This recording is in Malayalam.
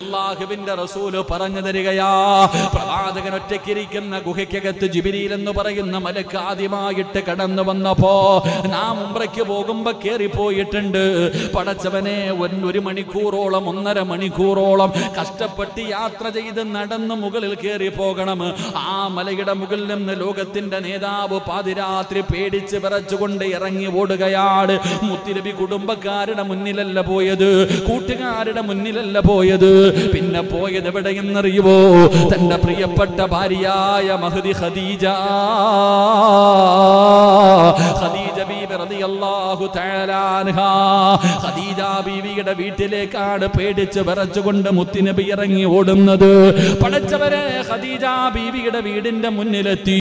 അള്ളാഹുവിന്റെ റസൂല് പറഞ്ഞു തരികയാ പ്രവാചകൻ ഒറ്റയ്ക്കിരിക്കുന്ന ഗുഹയ്ക്കകത്ത് ജിബിരിയിൽ എന്ന് പറയുന്ന മലക്ക് ആദ്യമായിട്ട് കടന്നു വന്നപ്പോ നാം ഉംറയ്ക്ക് പോകുമ്പോ കേറിപ്പോയിട്ടുണ്ട് പടച്ചവനെ ഒരു- ഒരു മണിക്കൂറോളം ഒന്നര മണിക്കൂറോളം കഷ്ടപ്പെട്ട് യാത്ര ചെയ്ത് നടന്ന് മുകളിൽ കയറി പോകണം ആ മലയുടെ മുകളിൽ നിന്ന് ലോകത്തിന്റെ നേതാവ് പാതിരാത്രി പേടിച്ച് വിറച്ചുകൊണ്ട് ഇറങ്ങി ഓടുകയാണ് മുത്തിരബി കുടുംബക്കാരുടെ മുന്നിലല്ല പോയത് കൂട്ടുകാരുടെ മുന്നിലല്ല പോയത് പിന്നെ പോയത് എവിടെയെന്നറിയുവോ തന്റെ പ്രിയപ്പെട്ട ഭാര്യയായ മഹദി ഖദീജ ഖദീജ ബീബി റളിയല്ലാഹു തആല അൻഹാ ഖദീജ ബീവിയുടെ വീട്ടിലേക്കാണ് പേടിച്ച് വിറച്ചുകൊണ്ട് മുത്തുനബി ഇറങ്ങി ഓടുന്നത് പടച്ചവരെ ഖദീജ ബീവിയുടെ വീടിന്റെ മുന്നിലെത്തി